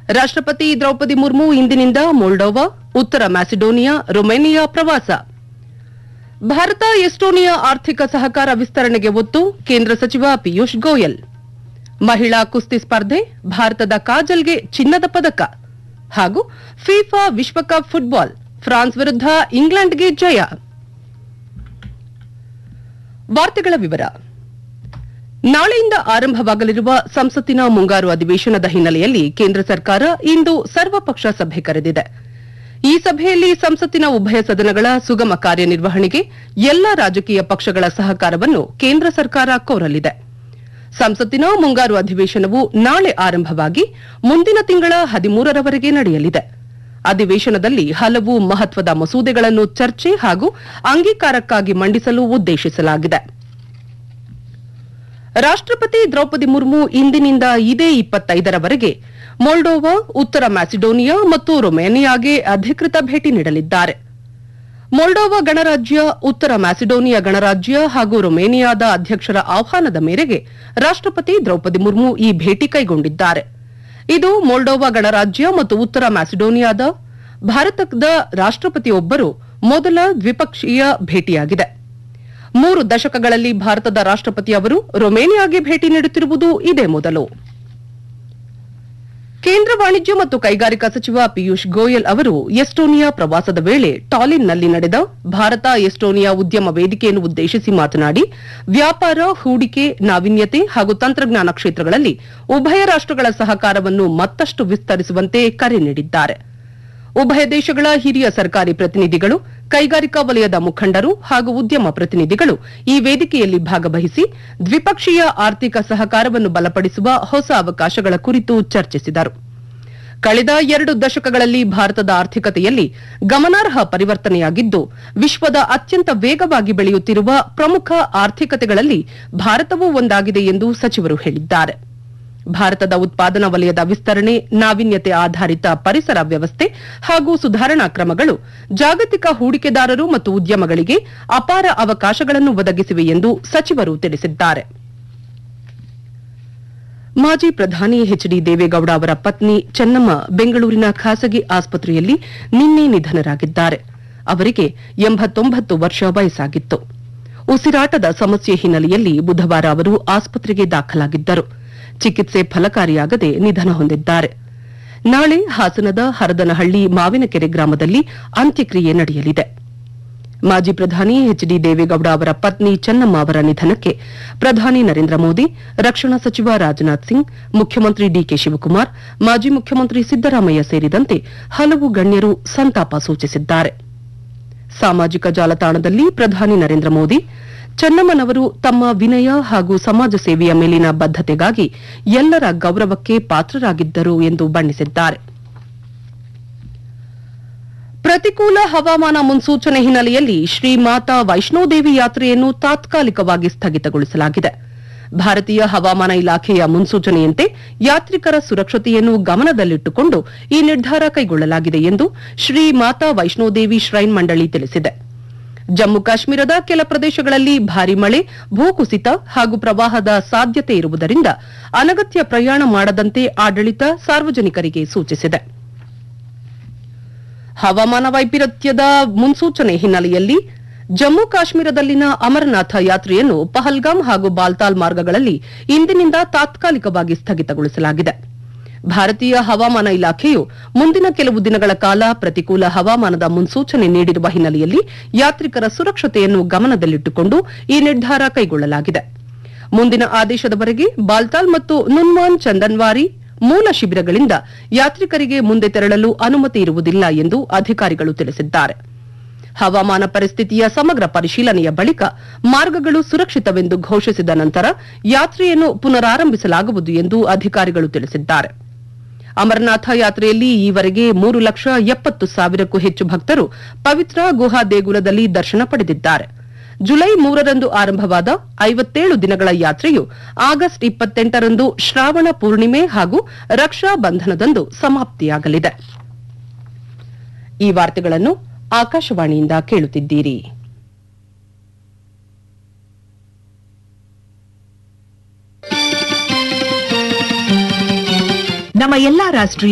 ರಾಷ್ಟ್ರಪತಿ ದ್ರೌಪದಿ ಮುರ್ಮು ಇಂದಿನಿಂದ ಮೊಲ್ಡೋವಾ ಉತ್ತರ ಮ್ಯಾಸಿಡೋನಿಯಾ ರೊಮೇನಿಯಾ ಪ್ರವಾಸ ಭಾರತ ಎಸ್ಟೋನಿಯಾ ಆರ್ಥಿಕ ಸಹಕಾರ ವಿಸ್ತರಣೆಗೆ ಒತ್ತು ಕೇಂದ್ರ ಸಚಿವ ಪಿಯೂಷ್ ಗೋಯಲ್ ಮಹಿಳಾ ಕುಸ್ತಿ ಸ್ಪರ್ಧೆ ಭಾರತದ ಕಾಜಲ್ಗೆ ಚಿನ್ನದ ಪದಕ ಹಾಗೂ ಫಿಫಾ ವಿಶ್ವಕಪ್ ಫುಟ್ಬಾಲ್ ಫ್ರಾನ್ಸ್ ವಿರುದ್ಧ ಇಂಗ್ಲೆಂಡ್ಗೆ ಜಯ ವಾರ್ತೆಗಳ ವಿವರ ನಾಳೆಯಿಂದ ಆರಂಭವಾಗಲಿರುವ ಸಂಸತ್ತಿನ ಮುಂಗಾರು ಅಧಿವೇಶನದ ಹಿನ್ನೆಲೆಯಲ್ಲಿ ಕೇಂದ್ರ ಸರ್ಕಾರ ಇಂದು ಸರ್ವಪಕ್ಷ ಸಭೆ ಕರೆದಿದೆ ಈ ಸಭೆಯಲ್ಲಿ ಸಂಸತ್ತಿನ ಉಭಯ ಸದನಗಳ ಸುಗಮ ಕಾರ್ಯನಿರ್ವಹಣೆಗೆ ಎಲ್ಲಾ ರಾಜಕೀಯ ಪಕ್ಷಗಳ ಸಹಕಾರವನ್ನು ಕೇಂದ್ರ ಸರ್ಕಾರ ಕೋರಲಿದೆ ಸಂಸತ್ತಿನ ಮುಂಗಾರು ಅಧಿವೇಶನವು ನಾಳೆ ಆರಂಭವಾಗಿ ಮುಂದಿನ ತಿಂಗಳ ಹದಿಮೂರರವರೆಗೆ ನಡೆಯಲಿದೆ ಅಧಿವೇಶನದಲ್ಲಿ ಹಲವು ಮಹತ್ವದ ಮಸೂದೆಗಳನ್ನು ಚರ್ಚೆ ಹಾಗೂ ಅಂಗೀಕಾರಕ್ಕಾಗಿ ಮಂಡಿಸಲು ಉದ್ದೇಶಿಸಲಾಗಿದೆ ರಾಷ್ಟ್ರಪತಿ ದ್ರೌಪದಿ ಮುರ್ಮು ಇಂದಿನಿಂದ ಇದೇ ಇಪ್ಪತ್ತೈದರವರೆಗೆ ಮೊಲ್ಡೋವಾ ಉತ್ತರ ಮ್ಯಾಸಿಡೋನಿಯಾ ಮತ್ತು ರೊಮೇನಿಯಾಗೆ ಅಧಿಕೃತ ಭೇಟಿ ನೀಡಲಿದ್ದಾರೆ ಮೊಲ್ಡೋವಾ ಗಣರಾಜ್ಯ ಉತ್ತರ ಮ್ಯಾಸಿಡೋನಿಯಾ ಗಣರಾಜ್ಯ ಹಾಗೂ ರೊಮೇನಿಯಾದ ಅಧ್ಯಕ್ಷರ ಆಹ್ವಾನದ ಮೇರೆಗೆ ರಾಷ್ಟ್ರಪತಿ ದ್ರೌಪದಿ ಮುರ್ಮು ಈ ಭೇಟಿ ಕೈಗೊಂಡಿದ್ದಾರೆ ಇದು ಮೊಲ್ಡೋವಾ ಗಣರಾಜ್ಯ ಮತ್ತು ಉತ್ತರ ಮ್ಯಾಸಿಡೋನಿಯಾದ ಭಾರತದ ರಾಷ್ಟ್ರಪತಿಯೊಬ್ಬರು ಮೊದಲ ದ್ವಿಪಕ್ಷೀಯ ಭೇಟಿಯಾಗಿದೆ ಮೂರು ದಶಕಗಳಲ್ಲಿ ಭಾರತದ ರಾಷ್ಟ್ರಪತಿ ಅವರು ರೊಮೇನಿಯಾಗೆ ಭೇಟಿ ನೀಡುತ್ತಿರುವುದು ಇದೇ ಮೊದಲು ಕೇಂದ್ರ ವಾಣಿಜ್ಯ ಮತ್ತು ಕೈಗಾರಿಕಾ ಸಚಿವ ಪಿಯೂಷ್ ಗೋಯಲ್ ಅವರು ಎಸ್ಟೋನಿಯಾ ಪ್ರವಾಸದ ವೇಳೆ ಟಾಲಿನ್ನಲ್ಲಿ ನಡೆದ ಭಾರತ ಎಸ್ಟೋನಿಯಾ ಉದ್ಯಮ ವೇದಿಕೆಯನ್ನು ಉದ್ದೇಶಿಸಿ ಮಾತನಾಡಿ ವ್ಯಾಪಾರ ಹೂಡಿಕೆ ನಾವೀನ್ಯತೆ ಹಾಗೂ ತಂತ್ರಜ್ಞಾನ ಕ್ಷೇತ್ರಗಳಲ್ಲಿ ಉಭಯ ರಾಷ್ಟಗಳ ಸಹಕಾರವನ್ನು ಮತ್ತಷ್ಟು ವಿಸ್ತರಿಸುವಂತೆ ಕರೆ ನೀಡಿದ್ದಾರೆ ಉಭಯ ದೇಶಗಳ ಹಿರಿಯ ಸರ್ಕಾರಿ ಪ್ರತಿನಿಧಿಗಳು ಕೈಗಾರಿಕಾ ವಲಯದ ಮುಖಂಡರು ಹಾಗೂ ಉದ್ಯಮ ಪ್ರತಿನಿಧಿಗಳು ಈ ವೇದಿಕೆಯಲ್ಲಿ ಭಾಗವಹಿಸಿ ದ್ವಿಪಕ್ಷೀಯ ಆರ್ಥಿಕ ಸಹಕಾರವನ್ನು ಬಲಪಡಿಸುವ ಹೊಸ ಅವಕಾಶಗಳ ಕುರಿತು ಚರ್ಚಿಸಿದರು ಕಳೆದ ಎರಡು ದಶಕಗಳಲ್ಲಿ ಭಾರತದ ಆರ್ಥಿಕತೆಯಲ್ಲಿ ಗಮನಾರ್ಹ ಪರಿವರ್ತನೆಯಾಗಿದ್ದು ವಿಶ್ವದ ಅತ್ಯಂತ ವೇಗವಾಗಿ ಬೆಳೆಯುತ್ತಿರುವ ಪ್ರಮುಖ ಆರ್ಥಿಕತೆಗಳಲ್ಲಿ ಭಾರತವೂ ಒಂದಾಗಿದೆ ಎಂದು ಸಚಿವರು ಹೇಳಿದ್ದಾರೆ ಭಾರತದ ಉತ್ಪಾದನಾ ವಲಯದ ವಿಸ್ತರಣೆ ನಾವೀನ್ಯತೆ ಆಧಾರಿತ ಪರಿಸರ ವ್ಯವಸ್ಥೆ ಹಾಗೂ ಸುಧಾರಣಾ ಕ್ರಮಗಳು ಜಾಗತಿಕ ಹೂಡಿಕೆದಾರರು ಮತ್ತು ಉದ್ಯಮಗಳಿಗೆ ಅಪಾರ ಅವಕಾಶಗಳನ್ನು ಒದಗಿಸಿವೆ ಎಂದು ಸಚಿವರು ತಿಳಿಸಿದ್ದಾರೆ ಮಾಜಿ ಪ್ರಧಾನಿ ಎಚ್ ಡಿ ದೇವೇಗೌಡ ಅವರ ಪತ್ನಿ ಚೆನ್ನಮ್ಮ ಬೆಂಗಳೂರಿನ ಖಾಸಗಿ ಆಸ್ಪತ್ರೆಯಲ್ಲಿ ನಿನ್ನೆ ನಿಧನರಾಗಿದ್ದಾರೆ ಅವರಿಗೆ ಎಂಬತ್ತೊಂಬತ್ತು ವರ್ಷ ವಯಸ್ಸಾಗಿತ್ತು ಉಸಿರಾಟದ ಸಮಸ್ಯೆ ಹಿನ್ನೆಲೆಯಲ್ಲಿ ಬುಧವಾರ ಅವರು ಆಸ್ಪತ್ರೆಗೆ ದಾಖಲಾಗಿದ್ದರು ಚಿಕಿತ್ಸೆ ಫಲಕಾರಿಯಾಗದೆ ನಿಧನ ಹೊಂದಿದ್ದಾರೆ ನಾಳೆ ಹಾಸನದ ಹರದನಹಳ್ಳಿ ಮಾವಿನಕೆರೆ ಗ್ರಾಮದಲ್ಲಿ ಅಂತ್ಯಕ್ರಿಯೆ ನಡೆಯಲಿದೆ ಮಾಜಿ ಪ್ರಧಾನಿ ಎಚ್ ಡಿ ದೇವೇಗೌಡ ಅವರ ಪತ್ನಿ ಚೆನ್ನಮ್ಮ ಅವರ ನಿಧನಕ್ಕೆ ಪ್ರಧಾನಿ ನರೇಂದ್ರ ಮೋದಿ ರಕ್ಷಣಾ ಸಚಿವ ರಾಜನಾಥ್ ಸಿಂಗ್ ಮುಖ್ಯಮಂತ್ರಿ ಡಿಕೆ ಶಿವಕುಮಾರ್ ಮಾಜಿ ಮುಖ್ಯಮಂತ್ರಿ ಸಿದ್ದರಾಮಯ್ಯ ಸೇರಿದಂತೆ ಹಲವು ಗಣ್ಯರು ಸಂತಾಪ ಸೂಚಿಸಿದ್ದಾರೆ ಸಾಮಾಜಿಕ ಜಾಲತಾಣದಲ್ಲಿ ಪ್ರಧಾನಿ ನರೇಂದ್ರ ಮೋದಿ ಚೆನ್ನಮ್ಮನವರು ತಮ್ಮ ವಿನಯ ಹಾಗೂ ಸಮಾಜ ಸೇವೆಯ ಮೇಲಿನ ಬದ್ದತೆಗಾಗಿ ಎಲ್ಲರ ಗೌರವಕ್ಕೆ ಪಾತ್ರರಾಗಿದ್ದರು ಎಂದು ಬಣ್ಣಿಸಿದ್ದಾರೆ ಪ್ರತಿಕೂಲ ಹವಾಮಾನ ಮುನ್ಸೂಚನೆ ಹಿನ್ನೆಲೆಯಲ್ಲಿ ಶ್ರೀ ಮಾತಾ ವೈಷ್ಣೋದೇವಿ ಯಾತ್ರೆಯನ್ನು ತಾತ್ಕಾಲಿಕವಾಗಿ ಸ್ಥಗಿತಗೊಳಿಸಲಾಗಿದೆ ಭಾರತೀಯ ಹವಾಮಾನ ಇಲಾಖೆಯ ಮುನ್ಸೂಚನೆಯಂತೆ ಯಾತ್ರಿಕರ ಸುರಕ್ಷತೆಯನ್ನು ಗಮನದಲ್ಲಿಟ್ಟುಕೊಂಡು ಈ ನಿರ್ಧಾರ ಕೈಗೊಳ್ಳಲಾಗಿದೆ ಎಂದು ಶ್ರೀ ಮಾತಾ ವೈಷ್ಣೋದೇವಿ ಶ್ರೈನ್ ಮಂಡಳಿ ತಿಳಿಸಿದೆ ಜಮ್ಮು ಕಾಶ್ಮೀರದ ಕೆಲ ಪ್ರದೇಶಗಳಲ್ಲಿ ಭಾರಿ ಮಳೆ ಭೂಕುಸಿತ ಹಾಗೂ ಪ್ರವಾಹದ ಸಾಧ್ಯತೆ ಇರುವುದರಿಂದ ಅನಗತ್ಯ ಪ್ರಯಾಣ ಮಾಡದಂತೆ ಆಡಳಿತ ಸಾರ್ವಜನಿಕರಿಗೆ ಸೂಚಿಸಿದೆ ಹವಾಮಾನ ವೈಪರೀತ್ಯದ ಮುನ್ಸೂಚನೆ ಹಿನ್ನೆಲೆಯಲ್ಲಿ ಜಮ್ಮು ಕಾಶ್ಮೀರದಲ್ಲಿನ ಅಮರನಾಥ ಯಾತ್ರೆಯನ್ನು ಪಹಲ್ಗಾಮ್ ಹಾಗೂ ಬಾಲ್ತಾಲ್ ಮಾರ್ಗಗಳಲ್ಲಿ ಇಂದಿನಿಂದ ತಾತ್ಕಾಲಿಕವಾಗಿ ಸ್ಥಗಿತಗೊಳಿಸಲಾಗಿದೆ ಭಾರತೀಯ ಹವಾಮಾನ ಇಲಾಖೆಯು ಮುಂದಿನ ಕೆಲವು ದಿನಗಳ ಕಾಲ ಪ್ರತಿಕೂಲ ಹವಾಮಾನದ ಮುನ್ಸೂಚನೆ ನೀಡಿರುವ ಹಿನ್ನೆಲೆಯಲ್ಲಿ ಯಾತ್ರಿಕರ ಸುರಕ್ಷತೆಯನ್ನು ಗಮನದಲ್ಲಿಟ್ಟುಕೊಂಡು ಈ ನಿರ್ಧಾರ ಕೈಗೊಳ್ಳಲಾಗಿದೆ ಮುಂದಿನ ಆದೇಶದವರೆಗೆ ಬಾಲ್ತಾಲ್ ಮತ್ತು ನುನ್ವಾನ್ ಚಂದನ್ವಾರಿ ಮೂಲ ಶಿಬಿರಗಳಿಂದ ಯಾತ್ರಿಕರಿಗೆ ಮುಂದೆ ತೆರಳಲು ಅನುಮತಿ ಇರುವುದಿಲ್ಲ ಎಂದು ಅಧಿಕಾರಿಗಳು ತಿಳಿಸಿದ್ದಾರೆ ಹವಾಮಾನ ಪರಿಸ್ಥಿತಿಯ ಸಮಗ್ರ ಪರಿಶೀಲನೆಯ ಬಳಿಕ ಮಾರ್ಗಗಳು ಸುರಕ್ಷಿತವೆಂದು ಘೋಷಿಸಿದ ನಂತರ ಯಾತ್ರೆಯನ್ನು ಪುನರಾರಂಭಿಸಲಾಗುವುದು ಎಂದು ಅಧಿಕಾರಿಗಳು ತಿಳಿಸಿದ್ದಾರೆ ಅಮರನಾಥ ಯಾತ್ರೆಯಲ್ಲಿ ಈವರೆಗೆ ಮೂರು ಲಕ್ಷ ಎಪ್ಪತ್ತು ಸಾವಿರಕ್ಕೂ ಹೆಚ್ಚು ಭಕ್ತರು ಪವಿತ್ರ ಗುಹಾ ದೇಗುಲದಲ್ಲಿ ದರ್ಶನ ಪಡೆದಿದ್ದಾರೆ ಜುಲೈ ಮೂರರಂದು ಆರಂಭವಾದ ಐವತ್ತೇಳು ದಿನಗಳ ಯಾತ್ರೆಯು ಆಗಸ್ಟ್ ಇಪ್ಪತ್ತೆಂಟರಂದು ಶ್ರಾವಣ ಪೂರ್ಣಿಮೆ ಹಾಗೂ ರಕ್ಷಾ ಬಂಧನದಂದು ಸಮಾಪ್ತಿಯಾಗಲಿದೆ ಈ ವಾರ್ತೆಗಳನ್ನು ಆಕಾಶವಾಣಿಯಿಂದ ಕೇಳುತ್ತಿದ್ದೀರಿ ನಮ್ಮ ಎಲ್ಲಾ ರಾಷ್ಟ್ರೀಯ